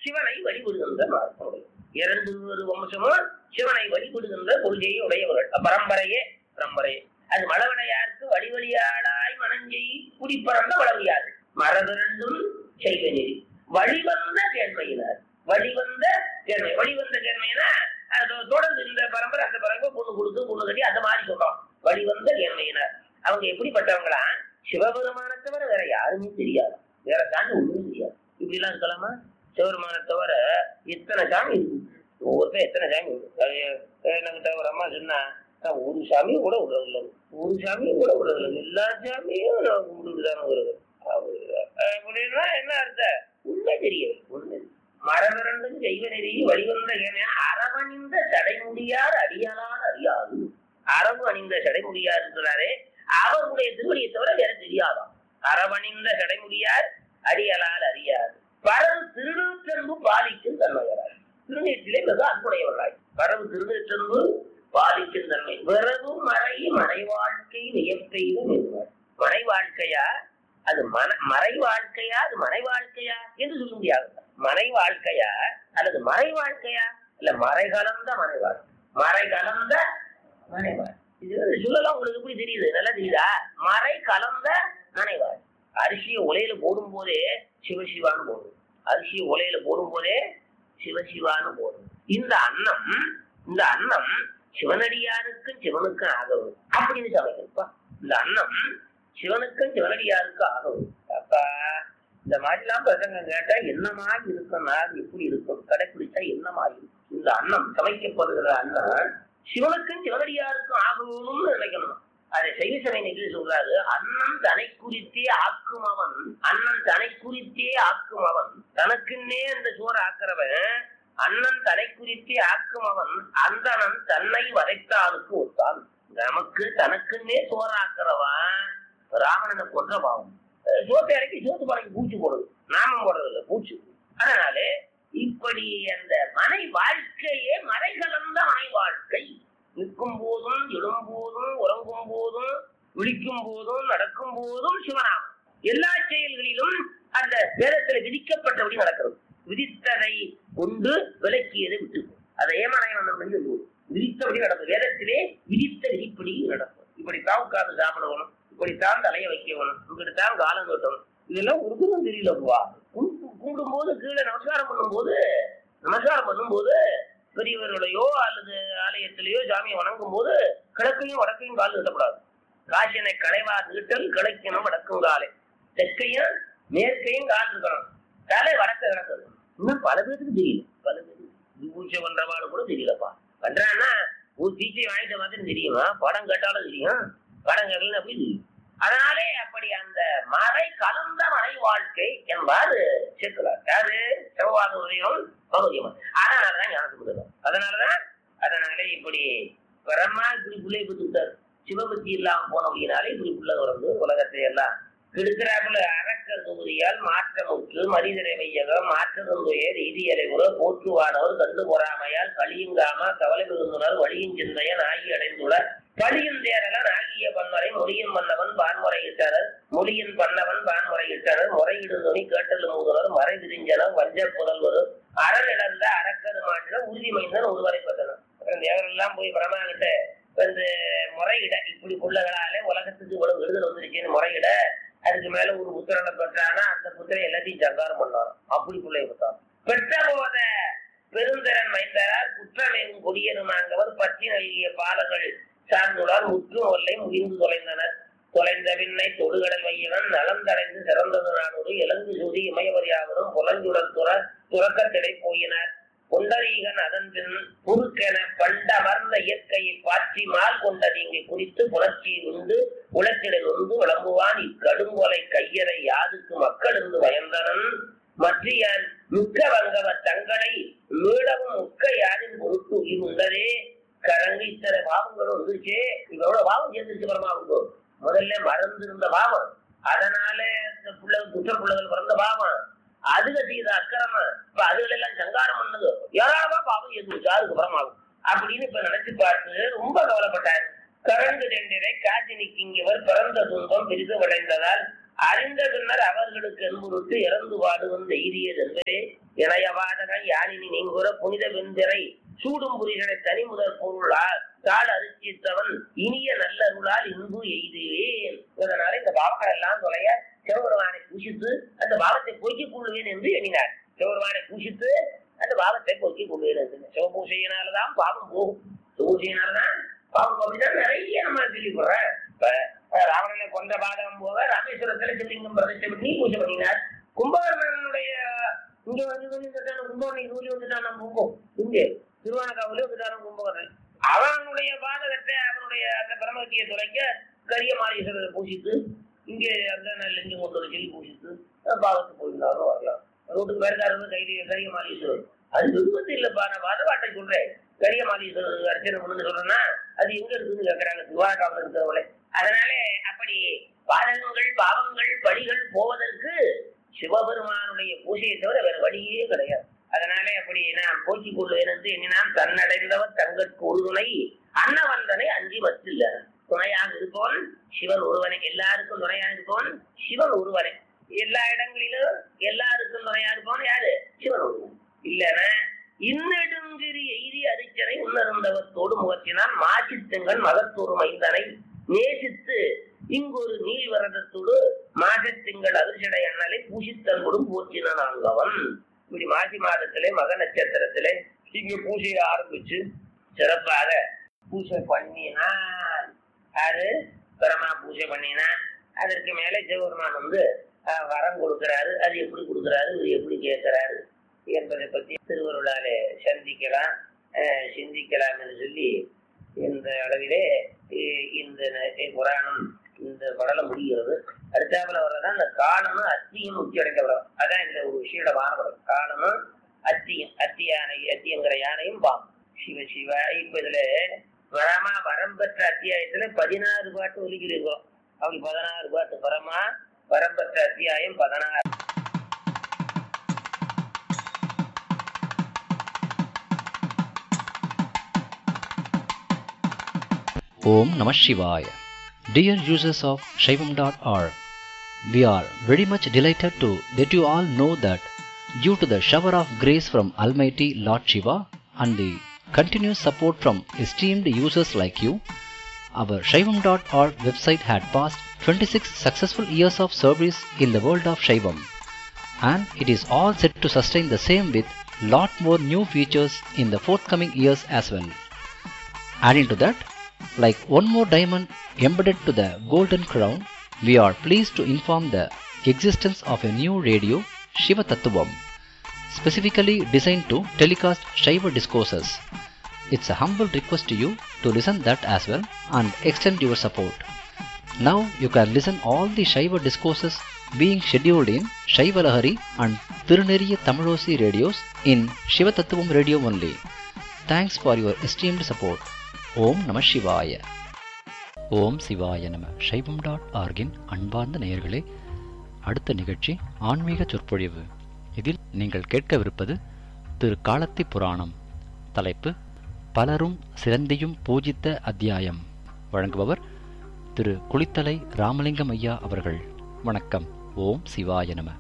சிவனை வழிபடுகின்ற மார்க்கம் உடையவர். இரண்டு ஒரு வம்சமும் சிவனை வழிபடுகின்ற கொள்கையை உடையவர்கள் பரம்பரையே பரம்பரையே அது மழவனையாருக்கு வழி வழியாளாய் மனஞ்செய் குடிப்பறந்த வளவியார் மரபிரண்டும் செய்வ நெறி வழிவந்த கேண்மையினார் வழிவந்த கேண்மை வழிவந்த கேண்மைனா அது தொடர்ந்து இந்த பரம்பரை அந்த பரம்பரை பொண்ணு கொடுத்து பொண்ணு கட்டி அந்த மாதிரி சொல்றோம் வழிவந்த கேண்மையினார் அவங்க எப்படிப்பட்டவங்களா சிவபெருமானை தவிர வேற யாருமே தெரியாது வேற சாமி ஒண்ணுமே தெரியாது இப்படி எல்லாம் இருக்கலாமா சிவபெருமானை தவிர இத்தனை சாமி இருக்கு ஒவ்வொருத்தர் எத்தனை சாமி இருக்கு அது, அஹ், என்கிட்ட ஒரு அம்மா சொன்னா நான் ஒரு சாமியும் கூட விடுறதில்ல ஒரு சாமியும் கூட விடுறதில்ல எல்லா சாமியும் நான் கும்பிட்டுதானே வருது அப்படின்னா என்ன அர்த்தம் உண்மை தெரியல உண்மை மரபிரண்டும் செய்வ நெறி வழிவந்த ஏனைய அரவணிந்த சடைமுடியார் அடியாளால் அறியாது அரபு அணிந்த சடைமுடியார் இருக்கிறாரே அவருடைய திருவடியை தவிர வேற தெரியாதாம் அரவணிந்த சடைமுடியார் அடியலால் அறியாது பரவு திருநூற்றன்பு பாலிக்கும் தன்மையராய் திருநீற்றிலே மிக அன்புடையவர்களாய் பரவு திருநூற்றன்பு பாலிக்கும் தன்மை விரவு மறை மறை வாழ்க்கை வியப்பெய்தும் என்பார் மறை வாழ்க்கையா அது மன மறை வாழ்க்கையா அது மனை வாழ்க்கையா என்று சொல்ல முடியாது மனை வாழ்க்கையா அல்லது மறை வாழ்க்கையா இல்ல மறை கலந்த மனை வாழ்க்கை மறை கலந்த மனை வாழ்க்கை இது வந்து சொல்லலாம் உங்களுக்கு எப்படி தெரியுது நல்லா தெரியுதா மறை கலந்த மனை வாழ்க்கை அரிசியை உலையில போடும் போதே சிவசிவான்னு போடும் அரிசியை உலையில போடும் போதே சிவசிவான்னு போடும் இந்த அன்னம் இந்த அன்னம் சிவனடியாருக்கும் சிவனுக்கும் ஆகவும் அப்படின்னு சமைக்கப்பா இந்த அன்னம் சிவனுக்கும் சிவனடியாருக்கும் ஆகவும் அப்பா இந்த மாதிரிலாம் பிரசங்கம் கேட்டா என்னமா இருக்கும் நாள் எப்படி இருக்கும் கடைபிடிச்சா என்னமா இருக்கும் இந்த அன்னம் சமைக்கப்படுகிற அன்னம் சிவனுக்கும் சிவனடியாருக்கும் ஆகணும்னு நினைக்கணும் அதை செய்தி சபை நிகழ்ச்சி சொல்றாரு அண்ணன் தனை குறித்தே ஆக்கும் அவன் அண்ணன் தனை குறித்தே ஆக்கும் அவன் தனக்குன்னே அந்த சோறு ஆக்குறவன் அண்ணன் தனை குறித்தே ஆக்கும் அவன் அந்தணன் தன்னை வதைத்தானுக்கு ஒத்தான் நமக்கு தனக்குன்னே சோறாக்குறவன் ராவணனை கொன்ற பாவம் அஹ் சோத்தை இறக்கி சோத்து பானைக்கு பூச்சி போடுது நாமம் போடுறது இல்ல பூச்சி அதனால இப்படி அந்த மனை வாழ்க்கையே மறை கலந்த மனை வாழ்க்கை நிற்கும் போதும் எழும் போதும் உறங்கும் போதும் விழிக்கும் போதும் நடக்கும் போதும் சிவநாமம் எல்லா செயல்களிலும் அந்த வேதத்துல விதிக்கப்பட்டபடி நடக்கிறது விதித்ததை கொண்டு விலக்கியதை விட்டு அதை ஏமாநாயகம் வந்து சொல்லுவோம் விதித்தபடி நடக்கும் வேதத்திலே விதித்த விதிப்படி நடக்கும் இப்படித்தான் உட்கார்ந்து சாப்பிடணும் இப்படித்தான் தலையை வைக்கணும் இப்படித்தான் காலம் கட்டணும் இதெல்லாம் ஒருத்தரும் தெரியலப்பா கும்பிடும் போது கீழே நமஸ்காரம் பண்ணும்போது நமஸ்காரம் பண்ணும்போது பெரியவர்களையோ அல்லது ஆலயத்திலேயோ சாமியை வணங்கும் போது கிழக்கையும் வடக்கையும் கால் நீட்டக்கூடாது காசியனை களைவா நீட்டல் கிழக்கினும் வடக்கும் காலை தெற்கையும் மேற்கையும் கால் இருக்கணும் தலை வடக்க கிடக்குது இன்னும் பல பேருக்கு தெரியல பல பேருக்கு பூஜை பண்றவாடு கூட தெரியலப்பா பண்றான்னா ஒரு தீச்சை வாங்கிட்ட மாதிரி தெரியுமா படம் கேட்டாலும் தெரியும் படம் கேட்டல அப்படி தெரியும் அதனாலே அப்படி அந்த மறை கலந்த மறை வாழ்க்கை என்பாரு சேர்க்கிறார் யாரு செவ்வாத உதயம் பகுதியம் அதனாலதான் ஞானத்துக்கு கொடுக்கும் அதனாலதான் அதனாலே இப்படி பிரம்மா இப்படி பிள்ளை கொடுத்துட்டார் சிவபக்தி இல்லாம போனவங்கனாலே இப்படி பிள்ளை வந்து உலகத்தை எல்லாம் கெடுக்கிறாப்புல அரக்க தொகுதியால் மாற்றமுற்று மனிதரை வையகம் மாற்றதுந்துய ரீதியலை உற போற்றுவானவர் கண்டு பொறாமையால் கலியுங்காம கவலை மிகுந்துனர் வழியும் சிந்தையன் ஆகி அடைந்துள்ளார் பழியும் தேரலன் ஆகிய பன்முறை மொழியின் மன்னவன் பான்முறையிட்டனர் மொழியின் பண்ணவன் பான்முறையிட்டனர் முறையிடு துணி கேட்டல் முகுதனர் மறை விரிஞ்சனர் வஞ்ச புதல்வர் அறநிழந்த அரக்கது மாற்ற உறுதி மைந்தன் ஒருவரைப்பட்டனர் தேவரெல்லாம் போய் பிரமா கிட்ட வந்து முறையிட இப்படி பிள்ளைகளாலே உலகத்துக்கு இவ்வளவு விடுதல் வந்துருச்சுன்னு முறையிட அதுக்கு மேல ஒரு புத்திரனை பெற்றானா அந்த புத்திரை எல்லாத்தையும் சங்காரம் பண்ணாராம் அப்படி பிள்ளைய பெற்றார் பெற்ற போத பெருந்திறன் மைந்தரார் குற்றமையும் கொடியனுமாங்கவர் பற்றி நல்கிய பாலங்கள் சார்ந்துடன் முற்றும் ஒல்லை முகிந்து தொலைந்தனர் தொலைந்த பின்னை தொடுகடல் வையவன் நலந்தடைந்து சிறந்தது நானூறு இலங்கு சூதி இமயவரியாவதும் புலஞ்சுடல் துற துறக்கத்திடை போயினர் கொண்டரீகன் அதன் பின் குறுக்கென பண்டமர்ந்த இயற்கையை பாற்றி மால் கொண்ட நீங்கை குறித்து புணர்ச்சி உண்டு உலக்கிடல் உண்டு விளம்புவான் இக்கடுங்கொலை கையறை யாதுக்கு மக்கள் இருந்து பயந்தனன் மற்றியான் மிக்க வங்கவ தங்களை மீளவும் முக்க யாரின் பொருட்டு உயிர் உண்டதே கரங்கு இத்தனை பாவங்களும் வந்துருச்சு இதோட பாவம் சேர்ந்துருச்சு பரமாவுக்கு முதல்ல மறந்து இருந்த பாவம் அதனால இந்த பிள்ளை குற்ற பிள்ளைகள் பிறந்த பாவம் அதுக செய்த அக்கிரம இப்ப அதுகள் எல்லாம் சங்காரம் பண்ணது ஏராளமா பாவம் இருந்துச்சு அதுக்கு பரமாகும் அப்படின்னு இப்ப நினைச்சு பார்த்து ரொம்ப கவலைப்பட்டார் கரண்டு தெண்டிரை காட்சி நிற்கிங்கவர் பிறந்த துன்பம் பெரிது விளைந்ததால் அறிந்த பின்னர் அவர்களுக்கு என்பொருட்டு இறந்து பாடுவன் எய்தியது என்பதே இணையவாதகன் யானினி நீங்குற புனித வெந்திரை சூடும் புரிகளை தனி முதற் பொருளால் தாள் அரிசித்தவன் இனிய நல்லருளால் இன்பு எய்துவேன் இதனால இந்த பாவங்கள் எல்லாம் தொலைய சிவபெருமானை பூஷித்து அந்த பாவத்தை போக்கிக் கொள்வேன் என்று எண்ணினார் சிவபெருமானை பூஷித்து அந்த பாவத்தை போக்கிக் கொள்வேன் என்று சிவபூசையினாலதான் பாவம் போகும் சிவபூசையினாலதான் பாவம் அப்படிதான் நிறைய நம்ம கேள்விப்படுறேன் இப்ப அஹ், ராவணனை கொன்ற பாதகம் போக ராமேஸ்வரத்துல சிவலிங்கம் பிரதிஷ்டை பண்ணி பூஜை பண்ணினார் கும்பகர்ணனுடைய இங்க வந்து வந்துட்டான கும்பகர்ணன் சூரிய வந்துட்டான கும்பம் இங்கே திருவானக்காவிலே வந்துட்டான கும்பகர்ணன் அவனுடைய பாதகத்தை அவனுடைய அந்த பிரமத்தியை துளைக்க கரிய மாரீஸ்வரரை பூஜித்து இங்கே அந்த லிங்கம் கொண்டு வர சொல்லி பூஜித்து அஹ், பாவத்துக்கு போயிருந்தாலும் வரலாம் ரோட்டுக்கு வேறுக்காரங்க கைரிய கரிய மாரீஸ்வரர் அது விருப்பத்து இல்லப்பா நான் வாதவாட்டை சொல்றேன் கரிய மாரீஸ்வரர் அர்ச்சனை பண்ணுன்னு சொல்றேன்னா அது எங்க இருக்குன்னு கேட்கறாங்க திருவானக்காவில் இருக்கிறவங்களே அதனாலே அப்படி பாதகங்கள் பாவங்கள் பழிகள் போவதற்கு சிவபெருமானுடைய பூஜையை தவிர வேற வழியே கிடையாது அதனாலே அப்படி நான் போக்கிக் கொள்வேன் என்று எண்ணினான் தன்னடைந்தவர் தங்கற்கு உறுதுணை அன்னவந்தனை அஞ்சி வச்சில்ல துணையாக இருப்பவன் சிவன் ஒருவனை எல்லாருக்கும் துணையாக இருப்பவன் சிவன் ஒருவனை எல்லா இடங்களிலும் எல்லாருக்கும் துணையா இருப்பவன் யாரு சிவன் ஒருவன் இல்லைன்னா இன்னெடுங்கிரி எய்தி அரிச்சனை உன்னருந்தவத்தோடு முகத்தினான் மாசித்தங்கள் மகத்தோறு மைந்தனை நேசித்து இங்கொரு நீள் வரதத்தோடு மாசத்திங்கள் அதிர்ச்சடை அண்ணலை பூசித்தன்போடும் போற்றினான் அங்கவன் இப்படி மாசி மாதத்திலே மக நட்சத்திரத்திலே இங்க பூஜையை ஆரம்பிச்சு சிறப்பாக பூஜை பண்ணினான் யாரு பிரமா பூஜை பண்ணினான் அதற்கு மேலே சிவபெருமான் வந்து அஹ், வரம் கொடுக்கிறாரு அது எப்படி கொடுக்கிறாரு இது எப்படி கேட்கிறாரு என்பதை பற்றி திருவருளாலே சந்திக்கலாம் அஹ், சிந்திக்கலாம் என்று சொல்லி இந்த அளவிலே இ- இந்த ந- புராணம் இந்த படலம் முடிகிறது அடுத்தாப்புல வர்றதான் இந்த காலமும் அத்தியும் முக்கிய அடைந்த படம் அதான் இந்த ஒரு விஷயமான படம் காலமும் அத்தியும் அத்தி யானை அத்தியங்கிற யானையும் பாம்பு சிவ சிவ இப்ப இதுல பரமா வரம் பெற்ற அத்தியாயத்துல பதினாறு பாட்டு ஒலிக்கிறோம் அவங்க பதினாறு பாட்டு பரமா வரம் பெற்ற அத்தியாயம் பதினாறு Om Namah Shivaya. Dear users of Shaivam.org, we are very much delighted to let you all know that due to the shower of grace from Almighty Lord Shiva and the continuous support from esteemed users like you, our Shaivam.org website had passed 26 successful years of service in the world of Shaivam and it is all set to sustain the same with lot more new features in the forthcoming years as well. Adding to that, like one more diamond embedded to the golden crown, we are pleased to inform the existence of a new radio, Shiva Tattvam, specifically designed to telecast Shiva discourses. It's a humble request to you to listen that as well and extend your support. Now you can listen all the Shiva discourses being scheduled in Shiva Lahari and Tiruneriya Tamilosi radios in Shiva Tattvam radio only. Thanks for your esteemed support. ஓம் நம சிவாய ஓம் சிவாய நம சைவம் dot ஆர்கின் அன்பார்ந்த நேயர்களே அடுத்த நிகழ்ச்சி ஆன்மீக சொற்பொழிவு இதில் நீங்கள் கேட்கவிருப்பது திரு காலத்தி புராணம் தலைப்பு பலரும் சிறந்தியும் பூஜித்த அத்தியாயம் வழங்குபவர் திரு குளித்தலை ராமலிங்கம் ஐயா அவர்கள் வணக்கம் ஓம் சிவாய நம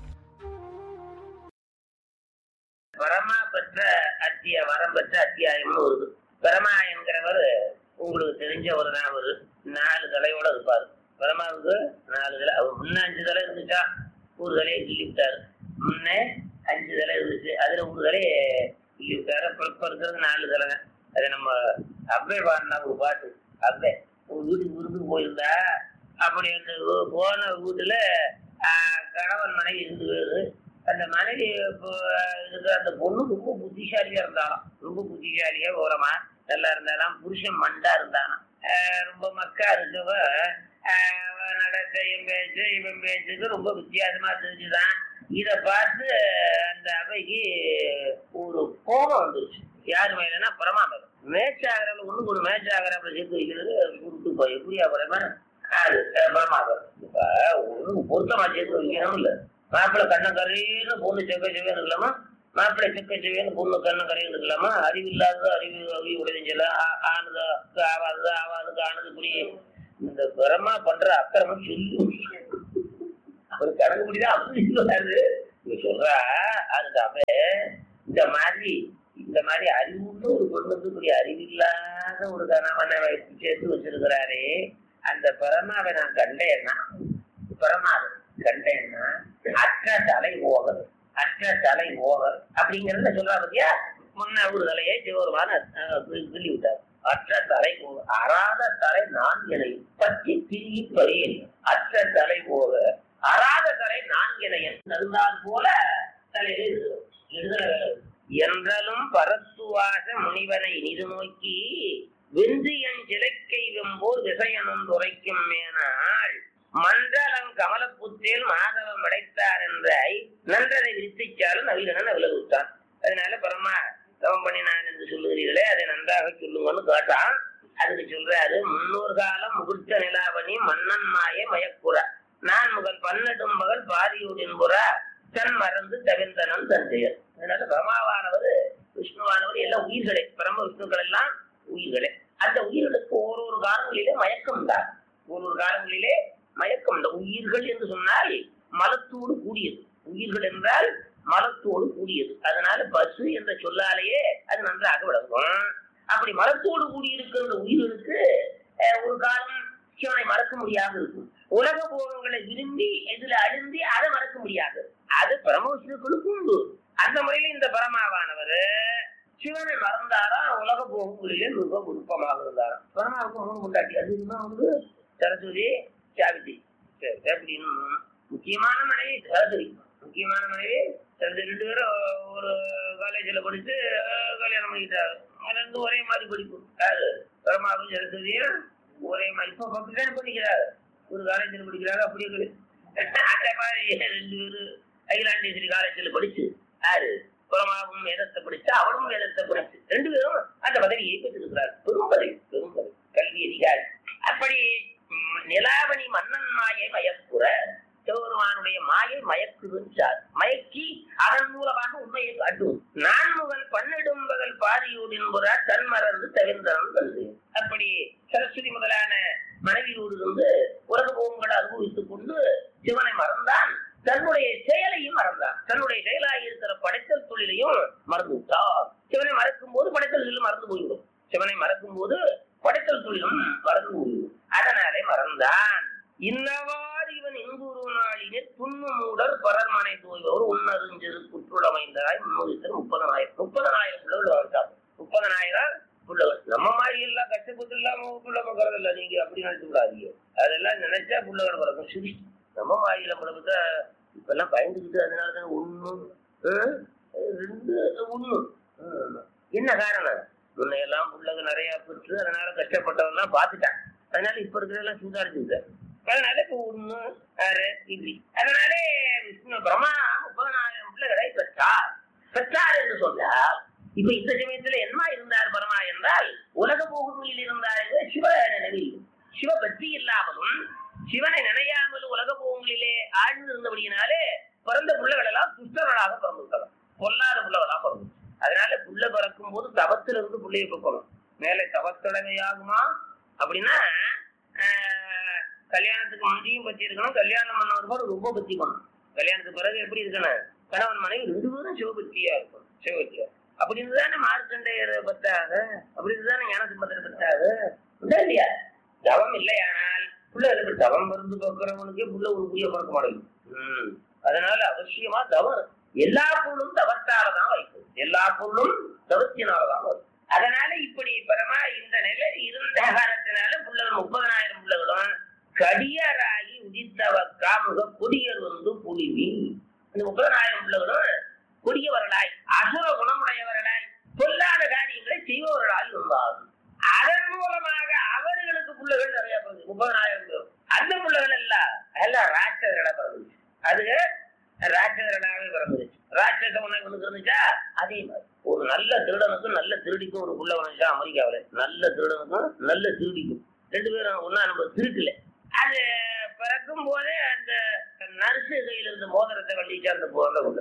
பரமா பெற்ற அத்திய வரம் பெற்ற அத்தியாயம்னு வருது பரமா என்கிறவர் உங்களுக்கு தெரிஞ்சவர் தான் அவரு நாலு தலையோட இருப்பாரு பரமாவுக்கு நாலு தலை அவர் முன்ன அஞ்சு தலை இருந்துச்சா ஒரு தலையை கிள்ளி விட்டாரு முன்ன அஞ்சு தலை இருந்துச்சு அதுல ஒரு தலையை கிள்ளி விட்டாரு இப்ப இப்ப இருக்கிறது நாலு தலை தான் அது நம்ம அவ்வே பாடினா ஒரு பாட்டு அவ்வே ஒரு வீட்டுக்கு விருந்துக்கு போயிருந்தா அப்படி அந்த ஊ- போன வீட்டுல ஆஹ், கணவன் மனைவி இருந்து பேரு அந்த மனைவி இப்போ இருக்கிற அந்த பொண்ணு ரொம்ப புத்திசாலியா இருந்தாலும் ரொம்ப புத்திசாலியா ஓரமா நல்லா இருந்தாலும் புருஷன் மண்டா இருந்தானா ஆஹ் ரொம்ப மக்கா இருக்கவ ஆஹ் அவ நடத்த என் பேச்சு இவன் பேச்சுக்கு ரொம்ப வித்தியாசமா தெரிஞ்சுதான் இத பார்த்து அந்த அவைக்கு ஒரு கோபம் வந்துருச்சு யாரு மேலன்னா பரமா மேல மேட்ச் ஆகிறவங்க ஒண்ணு ஒண்ணு மேட்ச் ஆகிறவங்க சேர்த்து வைக்கிறது கொடுத்து போய் எப்படியா பரமா அது அஹ் பரமாபுரம் இப்ப ஒண்ணு பொருத்தமா சேர்த்து வைக்கணும் இல்ல மாப்பிள்ளை கண்ணக்கரையின்னு பொண்ணு செக்க செவ்வேன்னு இருக்கலாமா மாப்பிள்ளை செக்க செவ்வேன்னு பொண்ணு கண்ணக்கரைன்னு இருக்கலாமா அறிவு இல்லாதது அறிவு அறிவு உடைஞ்சலாம் ஆனது ஆவாது ஆவாதுக்கு ஆனது இப்படி இந்த பிரமா பண்ற அக்கிரமம் சொல்லி ஒரு கணக்கு முடிதான் அப்படி சொல்றாரு இவ சொல்றா அதுக்காக இந்த மாதிரி இந்த மாதிரி அறிவுள்ள ஒரு பொண்ணுக்கு இப்படி அறிவில்லாத ஒரு கணவனை வைத்து சேர்த்து வச்சிருக்கிறாரே அந்த பரமாவை நான் கண்டேன்னா பரமாவை கண்டேன்னா அற்ற தலை ஓவர் அற்ற தலை ஓவர் அப்படிங்கறத சொல்றா பத்தியா முன்ன ஒரு தலையை சிவருமான கிள்ளி விட்டார் அற்ற தலை போக அறாத தலை நான்கினை பற்றி பிரிகி பறியேன் அற்ற தலை போக அறாத தலை நான்கினையன் இருந்தால் போல தலையில எழுதுற என்றலும் பரத்துவாச முனிவனை இது நோக்கி வெந்தியன் சிலைக்கை வெம்போர் விசயனும் துரைக்கும் மேனாள் மண்டலம் கமலப்புத்தேல் மாதவம் அடைத்தார் என்றாய் நன்றதை விரித்திச்சாலும் நவீனன் விலகுத்தான் அதனால பரமா தவம் பண்ணினான் என்று சொல்லுகிறீர்களே அதை நன்றாக சொல்லுங்கன்னு கேட்டான் அதுக்கு சொல்றாரு முன்னூறு காலம் முகுர்த்த நிலாவணி மன்னன் மாய மயக்குற நான் முதல் பன்னெடும் மகள் பாதியூடின் புற தன் மறந்து தவிர்ந்தனன் தந்தையர் அதனால பிரமாவானவர் விஷ்ணுவானவர் எல்லாம் உயிர்களே பிரம்ம விஷ்ணுக்கள் எல்லாம் உயிர்களே அந்த உயிர்களுக்கு ஓரொரு காலங்களிலே மயக்கம் தான் ஒரு ஒரு காலங்களிலே மயக்கம் இந்த உயிர்கள் என்று சொன்னால் மலத்தோடு கூடியது உயிர்கள் என்றால் மலத்தோடு கூடியது அதனால பசு என்ற சொல்லாலேயே அது நன்றாக விளங்கும் அப்படி மலத்தோடு கூடியிருக்கின்ற உயிர்களுக்கு அஹ், ஒரு காலம் சிவனை மறக்க முடியாம இருக்கும் உலக போகங்களை விரும்பி இதுல அழுந்தி அதை மறக்க முடியாது அது பரமவிஷ்ணுக்களுக்கு உண்டு அந்த முறையில இந்த பரமாவானவர் சிவனை மறந்தாரா உலக போகங்களிலே மிக விருப்பமாக இருந்தாராம் பரமாவுக்கு மூணு கொண்டாட்டி அது இன்னும் வந்து சரஸ்வதி சாவித்ரி சரி அப்படின்னு முக்கியமான மனைவி சரஸ்வதி முக்கியமான மனைவி சரஸ்வதி ரெண்டு பேரும் ஒரு காலேஜ்ல படிச்சு அஹ், கல்யாணம் பண்ணிக்கிட்டாரு ரெண்டு ஒரே மாதிரி படிப்பு யாரு பரமாவும் சரஸ்வதியும் ஒரே மாதிரி இப்போ பக்கத்தானே பண்ணிக்கிறாரு ஒரு காலேஜில் படிக்கிறாரு அப்படியே கிடையாது. அந்த மாதிரி ரெண்டு பேரும் அகிலாண்டேஸ்வரி காலேஜ்ல படிச்சு யாரு புறமாவும் வேதத்தை படிச்சு அவளும் வேதத்தை படிச்சு ரெண்டு பேரும் அந்த பதவியை பெற்றிருக்கிறார் பெரும் பதவி பெரும் பதவி கல்வி அதிகாரி அப்படி ம், நிலாவணி மன்னன் மாயை மயக்குற சிவபெருமானுடைய மாயை மயக்குதுன்றார் மயக்கி அதன் மூலமாக உண்மையை காட்டும் நான்முகன் பன்னிடும் பகல் பாரியூடின்புற தன் மறந்து தவிர்ந்தவன் வந்து அப்படி சரஸ்வதி முதலான மனைவியோடு இருந்து உலக போகங்களை அனுபவித்துக் கொண்டு சிவனை மறந்தான் தன்னுடைய செயலையும் மறந்தான் தன்னுடைய செயலாக இருக்கிற படைத்தல் தொழிலையும் மறந்து விட்டார் சிவனை மறக்கும் போது படைத்தல் தொழிலும் மறந்து போய்விடும் சிவனை மறக்கும் போது படைத்தல் தொழிலும் மறந்து போய்விடும் அதனாலே மறந்தான் இன்னவாறு இவன் இன்புறு நாளிலே துண்ணு மூடர் பரர்மனை தோய்வர் உன்னறிஞ்சிரு குற்றுளமைந்தாய் முன்னூறு முப்பதனாயிரம் முப்பதனாயிரம் பிள்ளைகள் வாழ்த்தாங்க முப்பதனாயிரம் பிள்ளைகள் நம்ம மாதிரி எல்லாம் கஷ்டப்பட்டு இல்லாம புள்ள பிறக்கிறது இல்ல நீங்க அப்படி நினைச்சு விடாதீங்க அதெல்லாம் நினைச்சா பிள்ளைகள் பிறக்கும் சரி நம்ம மாதிரி நம்மளை பார்த்தா இப்ப எல்லாம் பயந்துக்கிட்டு அதனாலதான் ஒண்ணு ஆஹ், ரெண்டு ஒண்ணு ஆஹ். என்ன காரணம் முன்னையெல்லாம் பிள்ளைங்க நிறைய பெற்று அதனால கஷ்டப்பட்டவெல்லாம் பார்த்துட்டான் அதனால இப்ப இருக்கிறதெல்லாம் சுதாரிச்சுட்டார் அதனால இப்ப ஒண்ணு ஆறு இப்படி அதனாலே விஷ்ணு பிரம்மா முப்பதனாயிரம் பிள்ளைகளை பெற்றார் பெற்றார் என்று சொன்னார் இப்ப இந்த சமயத்துல என்ன இருந்தார் பரமா என்றால் உலக போகுமையில் இருந்தார் என்று சிவ நினைவில் சிவ பக்தி இல்லாமலும் சிவனை நினையாமல் உலக போகங்களிலே ஆழ்ந்து இருந்தபடியினாலே பிறந்த பிள்ளைகள் எல்லாம் துஷ்டர்களாக பிறந்துவிட்டனர் பொல்லாத பிள்ளைகளா பிறந்து அதனால புள்ள பிறக்கும் போது தவத்திலிருந்து பிள்ளையை பிறக்கணும் மேலே தவத்தடவையாகுமா அப்படின்னா ஆஹ், கல்யாணத்துக்கு முந்தையும் பத்தி இருக்கணும் கல்யாணம் பண்ணவர் ரொம்ப பத்தி பண்ணணும் கல்யாணத்துக்கு பிறகு எப்படி இருக்கணும் கணவன் மனைவி ரெண்டு பேரும் சிவபக்தியா இருக்கும் சிவபக்தியா அப்படி இருந்துதானே மார்க்கண்டையர் பத்தாக அப்படி இருந்துதானே ஞான சுமத்திர பத்தாக உண்டா இல்லையா தவம் இல்லையானால் பிள்ளைகளுக்கு தவம் மருந்து பார்க்கிறவனுக்கே புள்ள ஒரு புரிய பார்க்க மாட்டேங்குது ம். அதனால அவசியமா தவம் எல்லா பொருளும் தவத்தாலதான் வைக்கும் எல்லா பொருளும் தவத்தினாலதான் வரும் அதனால இப்படி பரமா இந்த நிலை இருந்த காரணத்தினால பிள்ளைகள் முப்பதனாயிரம் பிள்ளைகளும் கடியராகி உதித்தவ காமுக கொடியர் வந்து புலிவி இந்த முப்பதனாயிரம் பிள்ளைகளும் கொடியவர்களாய் அசுர குணமுடையவர்களாய் பொல்லாத காரியங்களை செய்பவர்களாய் இருந்தார்கள் அதன் மூலமாக அவர்களுக்கு பிள்ளைகள் நிறைய பிறகு முப்பதனாயிரம் பேர் அந்த பிள்ளைகள் எல்லாம் எல்லாம் ராட்சதர்களா பிறந்துச்சு அது ராட்சதர்களாகவே பிறந்துருச்சு ராட்சத உனக்கு ஒண்ணு இருந்துச்சா அதே மாதிரி ஒரு நல்ல திருடனுக்கும் நல்ல திருடிக்கும் ஒரு புள்ள வந்துச்சா அமெரிக்காவுல நல்ல திருடனுக்கும் நல்ல திருடிக்கும் ரெண்டு பேரும் ஒன்னா நம்ம திருட்டுல அது பிறக்கும் போதே அந்த நர்ஸு கையில இருந்த மோதிரத்தை கட்டிச்சு அந்த போத கொண்டு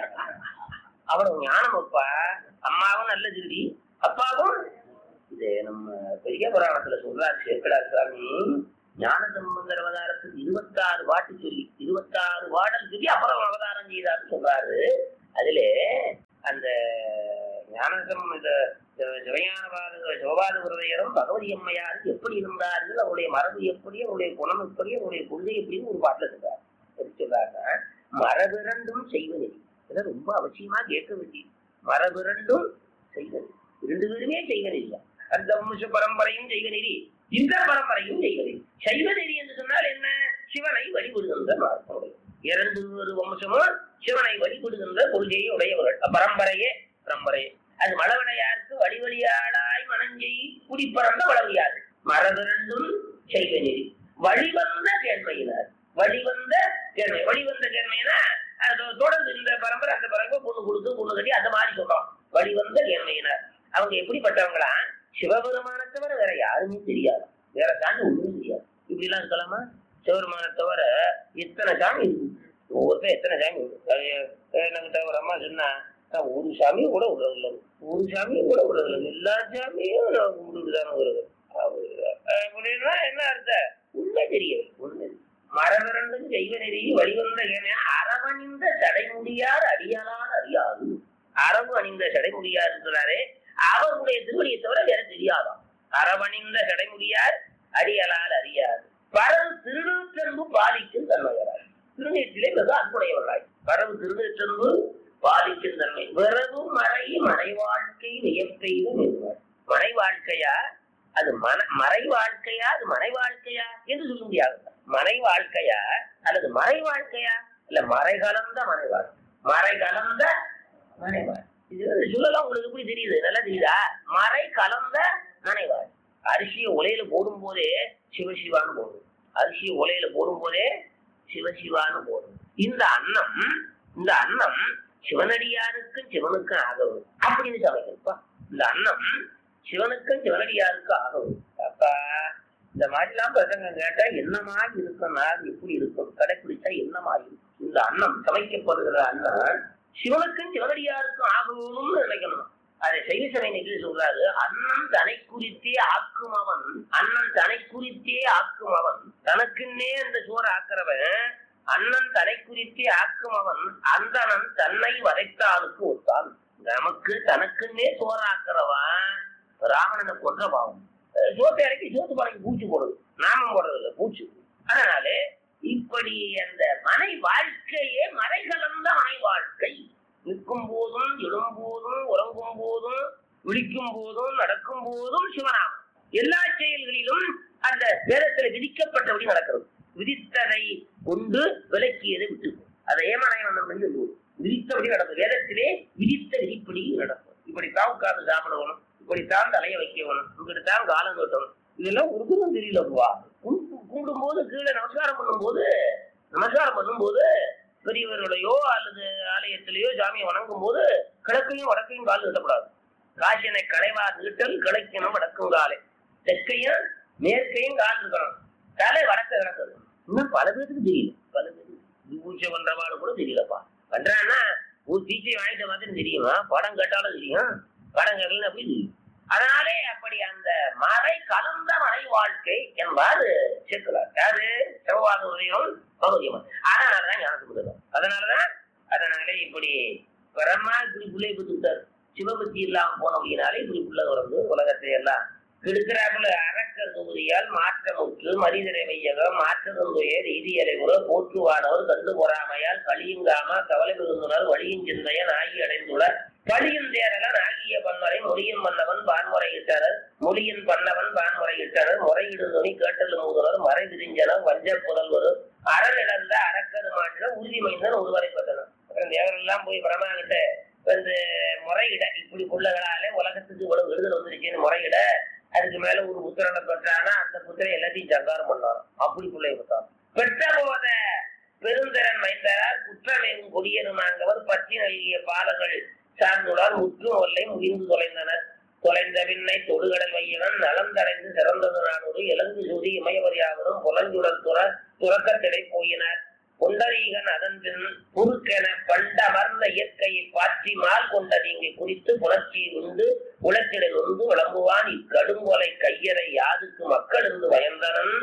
அவ்வளவு ஞானம் அப்பா அம்மாவும் நல்ல திருடி அப்பாவும் இது நம்ம பெரிய புராணத்துல சொல்றாரு சேக்கடா சாமி ஞானசம்பந்தர் அவதாரத்துக்கு இருபத்தாறு பாட்டு சொல்லி இருபத்தாறு பாடல் சொல்லி அப்புறம் அவதாரம் செய்தார்னு சொல்றாரு அதுல அந்த ஞானசம் இந்த சிவஞானபாத சிவபாத விரதையரும் பகவதி அம்மையாருக்கு எப்படி இருந்தார்கள் அவருடைய மரபு எப்படி அவருடைய குணம் எப்படி அவருடைய கொள்கை எப்படின்னு ஒரு பாட்டுல சொல்றாரு எப்படி சொல்றாருன்னா மரபிரண்டும் செய்வது இதெல்லாம் ரொம்ப அவசியமா கேட்க வேண்டியது மரபிரண்டும் செய்வது ரெண்டு பேருமே செய்வது இல்லை அந்த வம்ச பரம்பரையும் செய்வ நெறி இந்த பரம்பரையும் செய்வ நெறி சைவ நெறி என்று சொன்னால் என்ன சிவனை வழிபடுகின்ற மார்க்கம் இரண்டு ஒரு வம்சமும் சிவனை வழிபடுகின்ற கொள்கையை உடையவர்கள் பரம்பரையே பரம்பரையே அது மழவனையாருக்கு வழிவழியாடாய் மனஞ்செய் குடிப்பறந்த வளவியார் மரபிரண்டும் செய்வ நெறி வழிவந்த கேண்மையினார் வழிவந்த கேண்மை வழிவந்த கேண்மைனா அது தொடர்ந்து இந்த பரம்பரை அந்த பரம்பரை பொண்ணு கொடுத்து பொண்ணு கட்டி அந்த மாதிரி சொல்றோம் வழிவந்த கேண்மையினார் அவங்க எப்படிப்பட்டவங்களா சிவபெருமான தவிர வேற யாருமே தெரியாது வேற சாமி ஒண்ணுமே தெரியாது இப்படி எல்லாம் இருக்கலாமா சிவபெருமான தவிர இத்தனை சாமி இருக்கு ஒவ்வொருத்தர் எத்தனை சாமி இருக்கு அது எனக்கு ஒரு அம்மா சொன்னா நான் ஒரு சாமியும் கூட விடுறதில்ல ஒரு சாமியும் கூட விடுறதில்ல எல்லா சாமியும் நான் கும்பிட்டுதானே வருது அப்படின்னா என்ன அர்த்தம் உண்மை தெரியும் உண்மை மரபிரண்டும் செய்வ நெறியை வழிவந்த ஏனையா அரவணிந்த சடைமுடியார் அடியாளார் அறியாது அரவு அணிந்த சடைமுடியார் இருக்கிறாரே அவருடைய திருவடியை தவிர வேற தெரியாதாம் அரவணிந்த சடைமுடியார் அடியலால் அறியாது பரவு திருநூற்றன்பு பாலிக்கும் தன்மையராய் திருநீற்றிலே மிக அன்புடையவர்களாய் பரவு திருநூற்றன்பு பாலிக்கும் தன்மை விரவு மறை மறை வாழ்க்கை வியப்பெய்தும் என்பார் மறை வாழ்க்கையா அது மன மறை வாழ்க்கையா அது மனை வாழ்க்கையா என்று சொல்ல முடியாது மனை வாழ்க்கையா அல்லது மறை வாழ்க்கையா இல்ல மறை கலந்த மனை வாழ்க்கை மறை கலந்த மனை வாழ்க்கை இது சொல்லலாம் உங்களுக்கு எப்படி தெரியுது நல்லா தெரியுதா மறை கலந்த மனைவாள் அரிசியை உலையில போடும் போதே சிவசிவான்னு போடும் அரிசியை உலையில போடும் போதே சிவசிவான்னு போடும் இந்த அன்னம் இந்த அன்னம் சிவனடியாருக்கும் சிவனுக்கும் ஆகவும் அப்படின்னு சமைக்கப்பா இந்த அன்னம் சிவனுக்கும் சிவனடியாருக்கும் ஆகவும் அப்பா இந்த மாதிரிலாம் பிரசங்கம் கேட்டா என்ன மாதிரி இருக்கும் நாள் எப்படி இருக்கும் கடைப்பிடிச்சா என்ன மாதிரி இருக்கும் இந்த அன்னம் சமைக்கப்படுகிற அன்னம் சிவனுக்கும் சிவனடியாருக்கும் ஆகணும்னு நினைக்கணும் அதை செய்தி சபை நிகழ்ச்சி சொல்றாரு அண்ணன் தனை குறித்தே ஆக்கும் அவன் அண்ணன் தனை குறித்தே ஆக்கும் அவன் தனக்குன்னே அந்த சோறு ஆக்குறவன் அண்ணன் தனை குறித்தே ஆக்கும் அவன் அந்தனன் தன்னை வரைத்தாளுக்கு ஒத்தான் நமக்கு தனக்குன்னே சோறு ஆக்குறவன் ராவணனை கொன்ற பாவம் சோத்தை இறக்கி சோத்து பானைக்கு பூச்சி போடுது நாமம் போடுறது இல்லை பூச்சி அதனால இப்படி அந்த மனை வாழ்க்கையே மறை கலந்த மனை வாழ்க்கை நிற்கும் போதும் எழும் போதும் உறங்கும் போதும் விழிக்கும் போதும் நடக்கும் போதும் சிவநாமம் எல்லா செயல்களிலும் அந்த வேதத்தில் விதிக்கப்பட்டபடி நடக்கிறது விதித்ததை கொண்டு விலக்கியதை விட்டு அதை ஏமாயம் சொல்லுவோம் விதித்தபடி நடக்கும் வேதத்திலே விதித்த விதிப்படி நடக்கும் இப்படித்தான் உட்கார்ந்து சாப்பிடணும் இப்படித்தான் தலையை வைக்கணும் இப்படித்தான் காலம் கட்டணும் இதெல்லாம் உருதும் தெரியலப்பா கும்பிடும் போது கீழே நமஸ்காரம் பண்ணும்போது நமஸ்காரம் பண்ணும்போது பெரியவர்களையோ அல்லது ஆலயத்திலேயோ சாமியை வணங்கும் போது கிழக்கையும் வடக்கையும் கால் நீட்டக்கூடாது காசினை களைவா நீட்டல் கிழக்கினும் வடக்கும் காலை தெற்கையும் மேற்கையும் கால் இருக்கணும் தலை வடக்க கிடக்குது இன்னும் பல பேருக்கு தெரியல பல பேருக்கு பூச்சை பண்றவாடு கூட தெரியலப்பா பண்றான்னா ஒரு தீச்சை வாங்கிட்ட மாதிரி தெரியுமா படம் கேட்டாலும் தெரியும் படம் கேட்டல அப்படி தெரியும் அதனாலே அப்படி அந்த மறை கலந்த மறை வாழ்க்கை என்பாரு சேர்க்கிறார் யாரு செவ்வாத உதயம் பகுதியம் அதனாலதான் ஞானத்துக்கு முதல்வர் அதனாலதான் அதனால இப்படி பிரம்மா இப்படி பிள்ளை கொடுத்துட்டாரு சிவபக்தி இல்லாம போனபடினாலே இப்படி பிள்ளை வந்து உலகத்தை எல்லாம் கெடுக்கிறாப்புல அரக்க தொகுதியால் மாற்றமுற்று மனிதரை வையகம் மாற்றதுந்துயர் இதியலைவுற போற்றுவானவர் கண்டு பொறாமையால் கலியுங்காம கவலை மிகுந்தனர் வழியின் சிந்தையன் ஆகி அடைந்துள்ள பழியும் தேரலன் ஆகிய பன்மறை மொழியின் மன்னவன் பான்முறையிட்டனர் மொழியின் பண்ணவன் பான்முறையிட்டனர் முறையிடு துணி கேட்டல் மூதனர் மறை விரிஞ்சனர் வஞ்ச புதல்வர் அறநிழந்த அரக்கரு மாநில உறுதிமைந்தன் ஒருவரைப்பட்டனர் அப்புறம் தேவரெல்லாம் போய் பிரமா கிட்ட வந்து முறையிட இப்படி புள்ளகளாலே உலகத்துக்கு இவ்வளவு விடுதல் வந்துருச்சுன்னு முறையிட அதுக்கு மேல ஒரு புத்திரனை பெற்றானா அந்த புத்திரை எல்லாத்தையும் சங்காரம் பண்ணார் அப்படி பிள்ளை பெற்றார் பெற்ற போத பெருந்திறன் வைத்தார் குற்றமேவும் கொடியனுமாங்கவர் பற்றி நல்கிய பாலங்கள் சார்ந்துள்ளார் முற்றும் ஒல்லை முகிந்து தொலைந்தனர் தொலைந்த பின்னை தொடுகடல் வையவன் நலந்தடைந்து சிறந்தது நானூறு இலங்கு சுதி இமயவரியாவதும் புலஞ்சுடல் துற துறக்கத்திடை போயினார் பொண்டரீகன் அதன் பின் குறுக்கென பண்டமர்ந்த இயற்கையை பாற்றி மால் கொண்ட நீங்கி குறித்து புணர்ச்சி உண்டு உலக்கிடல் உண்டு விளம்புவான் இக்கடுங்கொலை கையறை யாதுக்கு மக்கள் இருந்து பயந்தனன்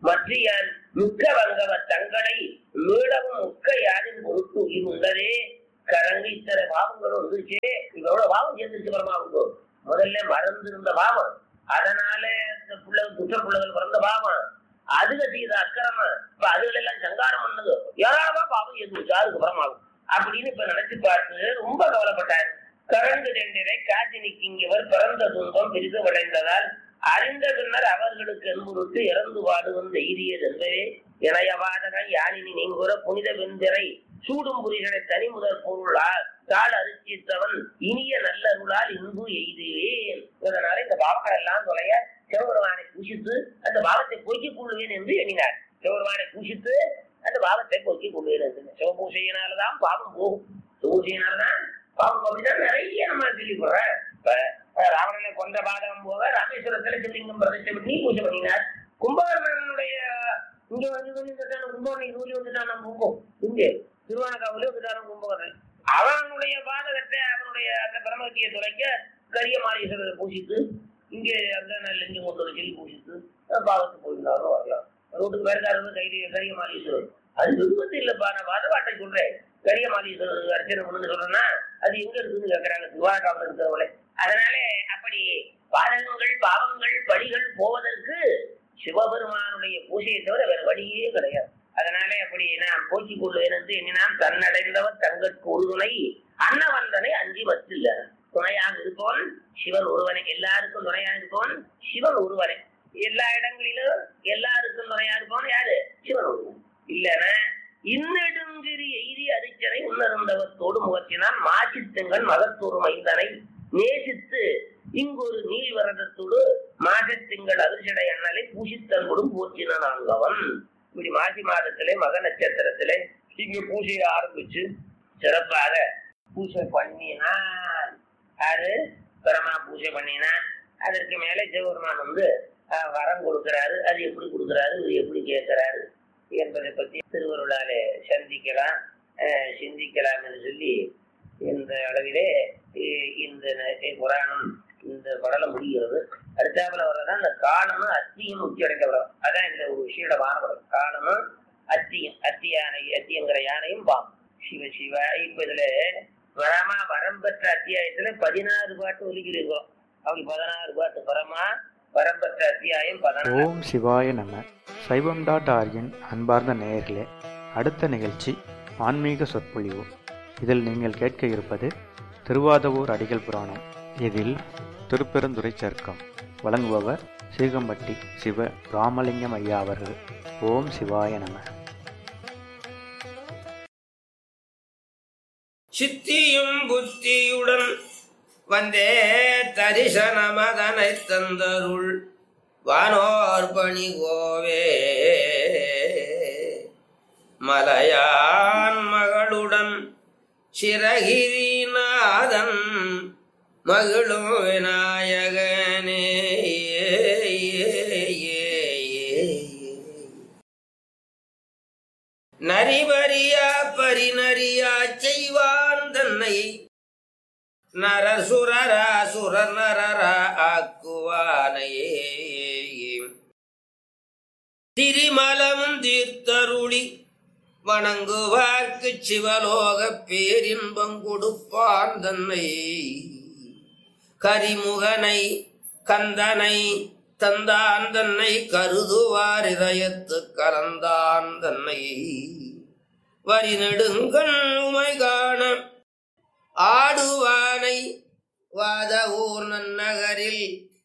மற்றியான் மிக்க வங்கவ தங்களை மீளவும் முக்க யாரின் பொருட்டு உயிர் உண்டதே கரங்கு இத்தனை பாவங்கள் வந்துருச்சு இவ்வளவு பாவம் சேர்ந்துருச்சு பரமாவுக்கு முதல்ல மறந்து இருந்த பாவம் அதனால இந்த பிள்ளை குற்ற பிள்ளைகள் பிறந்த பாவம் அதுல செய்த அக்கிரமம் இப்ப அதுல எல்லாம் சங்காரம் பண்ணது ஏராளமா பாவம் சேர்ந்துருச்சு அதுக்கு பரமாகும் அப்படின்னு இப்ப நினைச்சு பார்த்து ரொம்ப கவலைப்பட்டார் கரண்டு தெண்டிரை காட்சி நிற்கிங்கவர் பிறந்த துன்பம் பெரிதவடைந்ததால் அறிந்த பின்னர் அவர்களுக்கு என்புறுத்து இறந்து வாடுவன் தைரியது என்பவே இணையவாதகன் யானினி நீங்குற புனித வெந்திரை சூடும் புரிகளை தனி முதற் பொருளால் தாள் அரிசித்தவன் இனிய நல்லருளால் இன்பு எய்துவேன் இதனால இந்த பாவங்கள் எல்லாம் தொலைய சிவபெருமானை பூஷித்து அந்த பாவத்தை போக்கிக் கொள்வேன் என்று எண்ணினார் சிவபெருமானை பூஷித்து அந்த பாவத்தை போக்கிக் கொள்வேன் என்று சிவபூசையினாலதான் பாவம் போகும் சிவபூசையினால்தான் பாவம் அப்படிதான் நிறைய நம்ம சொல்லி போறேன் இப்ப அஹ், ராவணனை கொன்ற பாதகம் போக ராமேஸ்வரத்துல சிவலிங்கம் பிரதிஷ்டை பண்ணி பூஜை பண்ணினார் கும்பகர்ணனுடைய இங்க வந்து வந்து வந்துட்டான கும்பகர்ணன் நூலி வந்துட்டான கும்பம் இங்கே திருவானகாவிலே வந்துட்டான கும்பகர்ணன் அவனுடைய பாதகத்தை அவனுடைய அந்த பிரமத்தியை துளைக்க கரிய மாரீஸ்வரரை பூசித்து இங்கே அந்த நெஞ்சு கொண்டு ஒரு சொல்லி பூசித்து அஹ், பாவத்துக்கு போயிருந்தாலும் வரலாம் ரோட்டுக்கு வேறுக்காரங்க கையில கரிய மாரீஸ்வரர் அது விருப்பத்து இல்லப்பா நான் வாதவாட்டை சொல்றேன் கரிய மாரீஸ்வரர் அர்ச்சனை பண்ணுன்னு சொல்றேன்னா அது எங்க இருக்குன்னு கேட்கறாங்க திருவானகாவில் இருக்கிறவங்களே அதனால அப்படி பாதகங்கள் பாவங்கள் படிகள் போவதற்கு சிவபெருமானுடைய பூஜையை தவிர வேற வழியே கிடையாது அதனாலே அப்படி நான் போக்கிக் கொள்வேன் என்று எண்ணினான் தன்னடைந்தவர் தங்கற்கு உறுதுணை அன்னவந்தனை அஞ்சி வச்சில்ல துணையாக இருப்பவன் சிவன் ஒருவனை எல்லாருக்கும் துணையாக இருப்பவன் சிவன் ஒருவனை எல்லா இடங்களிலும் எல்லாருக்கும் துணையா இருப்பவன் யாரு சிவன் ஒருவன் இல்லைன்னா இன்னெடுங்கிரி எய்தி அரிச்சனை உணர்ந்தவத்தோடு முகத்தினால் மாசித்தங்கள் மகத்தோறு மைந்தனை நேசித்து இங்கொரு நீள் வரதத்தோடு மாசத்திங்கள் அதிர்ஷடை அண்ணலை பூசித்தன்புடும் போற்றினான் அங்கவன் இப்படி மாசி மாதத்திலே மக நட்சத்திரத்திலே இங்க பூஜையை ஆரம்பிச்சு சிறப்பாக பூஜை பண்ணினான் யாரு பரமா பூஜை பண்ணினான் அதற்கு மேலே சிவபெருமான் வந்து அஹ், வரம் கொடுக்கிறாரு அது எப்படி கொடுக்கிறாரு இது எப்படி கேட்கிறாரு என்பதை பற்றி திருவருளாலே சந்திக்கலாம் அஹ், சிந்திக்கலாம் என்று சொல்லி இந்த அளவிலே இ- இந்த ந- புராணம் இந்த படலம் முடிகிறது அடுத்தாப்புல வர்றதான் இந்த காலமும் அத்தியும் உச்சி அடைந்த படம் அதான் இந்த ஒரு விஷயமான படம் காலமும் அத்தியும் அத்தி யானை அத்தியங்கிற யானையும் பாம்பு சிவ சிவ இப்ப இதுல வரமா வரம் பெற்ற அத்தியாயத்துல பதினாறு பாட்டு ஒலிக்கிட்டு இருக்கிறோம் அப்படி பதினாறு பாட்டு வரமா வரம் பெற்ற அத்தியாயம் பதினாறு ஓம் சிவாய நம சைவம் டாட் ஆர்கின் அன்பார்ந்த நேயர்களே அடுத்த நிகழ்ச்சி ஆன்மீக சொற்பொழிவு இதில் நீங்கள் கேட்க இருப்பது திருவாதவூர் அடிகள் புராணம் இதில் திருப்பெருந்துறை சர்க்கம் வழங்குபவர் சீகம்பட்டி சிவ ராமலிங்கம் ஐயா அவர்கள் ஓம் சிவாய நம சித்தியும் புத்தியுடன் வந்தே தரிசனமதனை தந்தருள் வானோர் பணி கோவே மலையான் மகளுடன் சிறகிரிநாதன் மகிழும் விநாயகனே நரிபரியா பரிநரியா செய்வான் தன்னை நரசுரரா சுரர் நரரா ஆக்குவானையே திரிமலமும் தீர்த்தருளி வணங்குவார்க்கு சிவலோக பேரின்பம் கொடுப்பான் தன்னை கரிமுகனை கந்தனை தந்தான் தன்னை கருதுவார் இதயத்து கலந்தான் தன்னை வரி நெடுங்கண் உமை காண ஆடுவானை வாத ஊர் நன்னகரில்